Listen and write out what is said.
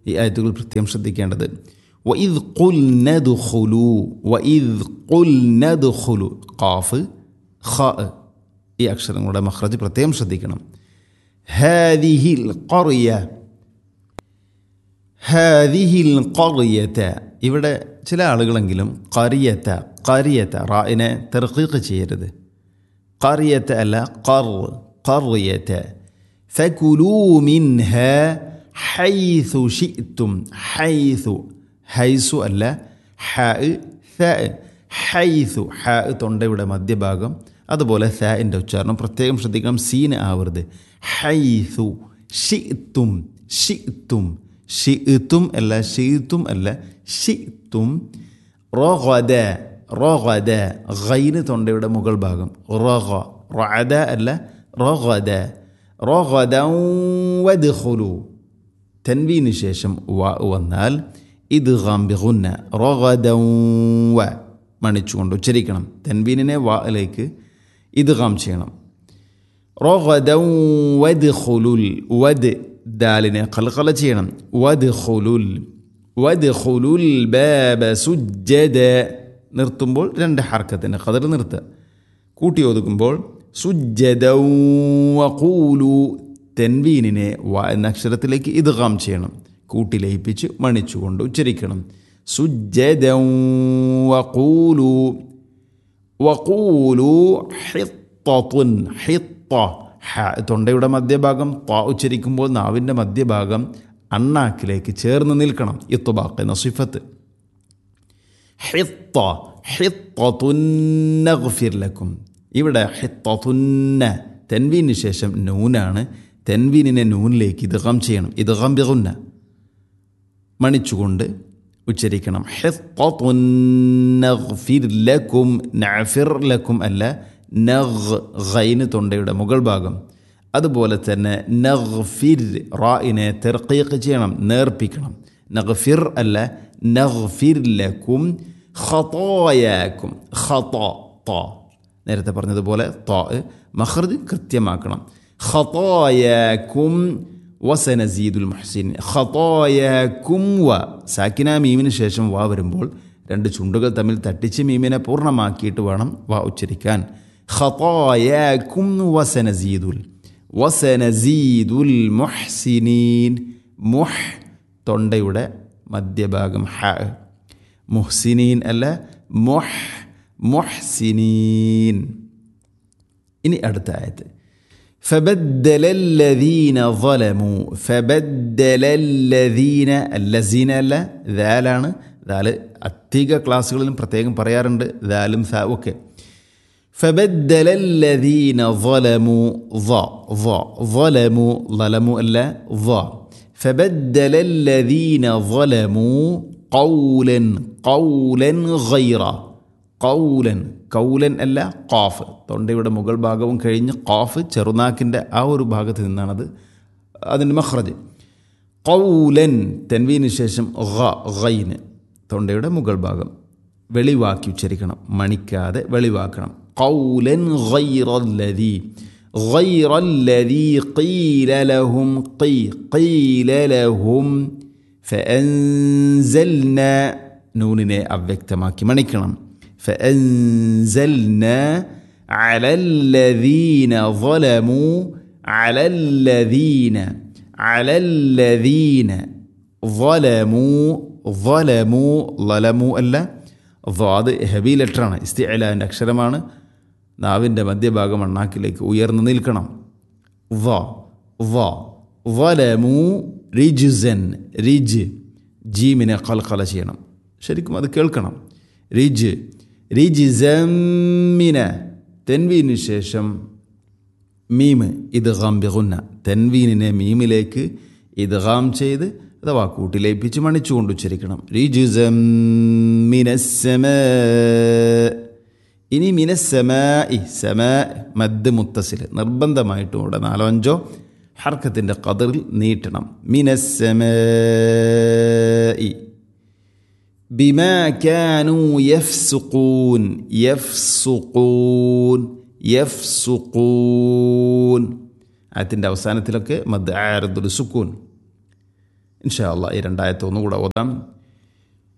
ഈ ആയത്തുകൾ പ്രത്യേകം ശ്രദ്ധിക്കേണ്ടത് വഇദ് ഖുൽ നദ്ഖുലു വഇദ് ഖുൽ നദ്ഖുലു ഖാഫ് ഖ ഈ അക്ഷരങ്ങളുടെ മഖ്റജ് പ്രത്യേകം ശ്രദ്ധിക്കണം ഹാദിഹിൽ ഖറിയ ഹാദിഹിൽ ഖറിയത ഇവിടെ ചില ആളുകളെങ്കിലും ഖറിയത്ത ഖറിയത്ത റായിനെ തെർക്കീക്ക് ചെയ്യരുത് ഖറിയത്ത അല്ല ഖർ ഖറിയത ഫകുലൂ മിൻഹ ഹൈസു ഷിഅ്തും ഹൈസു ഹൈസു അല്ല ഹ ഥ ഹൈസു ഹ തൊണ്ടയുടെ മധ്യഭാഗം അതുപോലെ ഥൻ്റെ ഉച്ചാരണം പ്രത്യേകം ശ്രദ്ധിക്കണം സീന് ആവരുത് ഹൈസു ഷിഅ്തും ഷിഅ്തും ഷിഅ്തും അല്ല ഷിഅ്തും അല്ല ഷിഅ്തും റഗദ റഗദ ഗൈന് തൊണ്ടയുടെ മുകൾ ഭാഗം റഗ റഅദ അല്ല റഗദ റഗദ വദ്ഖുലു തൻവീന് ശേഷം വ വന്നാൽ ഇത് ഗാംബിഗുന്ന റഗദ വ മണിച്ചുകൊണ്ട് ഉച്ചരിക്കണം തൻവീനിനെ വയിലേക്ക് ഇത് ഗാം ചെയ്യണം റഗദ വദ്ഖുലുൽ വദ് ദാലിനെ ഖൽഖല ചെയ്യണം വദ്ഖുലുൽ വദ്ഖുലുൽ ബാബ സുജ്ജദ നിർത്തുമ്പോൾ രണ്ട് ഹർക്കത്തിൻ്റെ ഖദർ നിർത്തുക കൂട്ടി ഒതുക്കുമ്പോൾ സുജ്ജദ വഖൂലു തെൻവീനിനെ വ എന്ന അക്ഷരത്തിലേക്ക് ഇദ്ഗാം ചെയ്യണം കൂട്ടി ലയിപ്പിച്ച് മണിച്ചുകൊണ്ട് ഉച്ചരിക്കണം സുജ്ജദ വഖൂലു വഖൂലു ഹിത്തത്തുൻ ഹിത്ത ഹ തൊണ്ടയുടെ മധ്യഭാഗം ത ഉച്ചരിക്കുമ്പോൾ നാവിൻ്റെ മധ്യഭാഗം അണ്ണാക്കിലേക്ക് ചേർന്ന് നിൽക്കണം ഇത്തുബാക്ക് എന്ന സിഫത്ത് ഹിത്ത ഹിത്തുന്നഗ്ഫിർലക്കും ഇവിടെ ഹിത്തുന്ന തെൻവീന് ശേഷം നൂനാണ് തെൻവീനിനെ നൂനിലേക്ക് ഇദ്ഗാം ചെയ്യണം ഇദ്ഗാം ബിഗുന്ന മണിച്ചുകൊണ്ട് ഉച്ചരിക്കണം ഹിത്തുന്നഗ്ഫിർലക്കും നഅഫിർലക്കും അല്ല നഗ് ഗൈന് തൊണ്ടയുടെ മുകൾ ഭാഗം അതുപോലെ തന്നെ നഗ്ഫിർ റായിനെ തെർക്കീക്ക് ചെയ്യണം നേർപ്പിക്കണം നഗ്ഫിർ അല്ല നഗ്ഫിർ ലക്കും ഖതായാക്കും ഖത ത നേരത്തെ പറഞ്ഞതുപോലെ ത മഹ്റജ് കൃത്യമാക്കണം ഖതായാക്കും വസനസീദുൽ മുഹ്സിൻ ഖതായാക്കും വ സാക്കിന മീമിന് ശേഷം വ വരുമ്പോൾ രണ്ട് ചുണ്ടുകൾ തമ്മിൽ തട്ടിച്ച് മീമിനെ പൂർണ്ണമാക്കിയിട്ട് വേണം വ ഉച്ചരിക്കാൻ ഖതായാക്കും വസനസീദുൽ വസനസീദുൽ മുഹ്സിനീൻ മുഹ് തൊണ്ടയുടെ മധ്യഭാഗം ഹ മുഹ്സിനീൻ അല്ല മുഹ് മുഹ്സിനീൻ ഇനി അടുത്ത ആയത്ത് فبدل الذين ظلموا فبدل الذين الذين അല്ല ദാലാണ് ദാല് അധിക ക്ലാസ്സുകളിലും പ്രത്യേകം പറയാറുണ്ട് ദാലും സ ഒക്കെ فبدل الذين ظلموا ظا ظا ظلموا ظلموا ألا ظا فبدل الذين ظلموا قولا قولا غيره قولا കൗലൻ അല്ല ഖാഫ് തൊണ്ടയുടെ മുകൾ ഭാഗവും കഴിഞ്ഞ് ഖാഫ് ചെറുനാക്കിൻ്റെ ആ ഒരു ഭാഗത്ത് നിന്നാണത് അതിൻ്റെ മഹ്റജ് കൗലൻ തെൻവീന് ശേഷം ഖ ഖൈന് തൊണ്ടയുടെ മുകൾ ഭാഗം വെളിവാക്കി ഉച്ചരിക്കണം മണിക്കാതെ വെളിവാക്കണം قولا غير الذي غير الذي قيل لهم قي قيل لهم فأنزلنا نونനെ അവ്യക്തമാക്കി മണിക്കണം فأنزلنا على الذين ظلموا على الذين على الذين ظلموا ظلموا ظلموا അല്ല ضاد ഹെവി ലെറ്ററാണ് ഇസ്തിഅലാൻ്റെ അക്ഷരമാണ് നാവിൻ്റെ മധ്യഭാഗം അണ്ണാക്കിലേക്ക് ഉയർന്നു നിൽക്കണം വ വ വലമു റിജുസൻ റിജ് ജീമിനെ കൽക്കല ചെയ്യണം ശരിക്കും അത് കേൾക്കണം റിജ് റിജിസമ്മിന തെൻവീന് ശേഷം മീമ് ഇത് ഗാംബിഗുന്ന തെൻവീനിനെ മീമിലേക്ക് ഇത് ഗാം ചെയ്ത് അഥവാ കൂട്ടിലേപ്പിച്ച് മണിച്ചുകൊണ്ട് ഉച്ചരിക്കണം റിജുസം മിനസ്സമ ഇനി മിനസ്സമ ഇ സമ മദ് മുത്തസിൽ നിർബന്ധമായിട്ടും ഇവിടെ നാലോ അഞ്ചോ ഹർക്കത്തിൻ്റെ കതിറിൽ നീട്ടണം മിനസ്സമ ഇ بما كانوا يفسقون يفسقون يفسقون ആയത്തിൻ്റെ അവസാനത്തിലൊക്കെ മദ് ആരദുൽ സുക്കൂൻ ഇൻഷാ അള്ളാ ഈ രണ്ടായത്തെ ഒന്നുകൂടെ ഓതാം